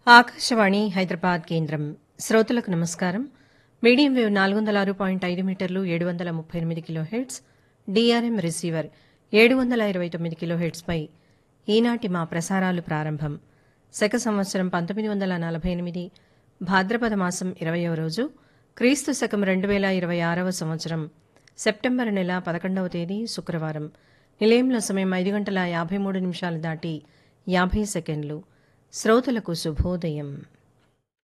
ఆకాశవాణి హైదరాబాద్ కేంద్రం శ్రోతలకు నమస్కారం మీడియం వేవ్ నాలుగు వందల ఆరు పాయింట్ ఐదు మీటర్లు ఏడు వందల ముప్పై ఎనిమిది కిలో హెడ్స్ డిఆర్ఎం రిసీవర్ ఏడు వందల ఇరవై తొమ్మిది కిలో హెడ్స్పై ఈనాటి మా ప్రసారాలు ప్రారంభం శక సంవత్సరం పంతొమ్మిది వందల నలభై ఎనిమిది భాద్రపద మాసం ఇరవయవ రోజు క్రీస్తు శకం రెండు వేల ఇరవై ఆరవ సంవత్సరం సెప్టెంబర్ నెల పదకొండవ తేదీ శుక్రవారం నిలయంలో సమయం ఐదు గంటల యాభై మూడు నిమిషాలు దాటి యాభై సెకండ్లు శ్రోతలకు శుభోదయం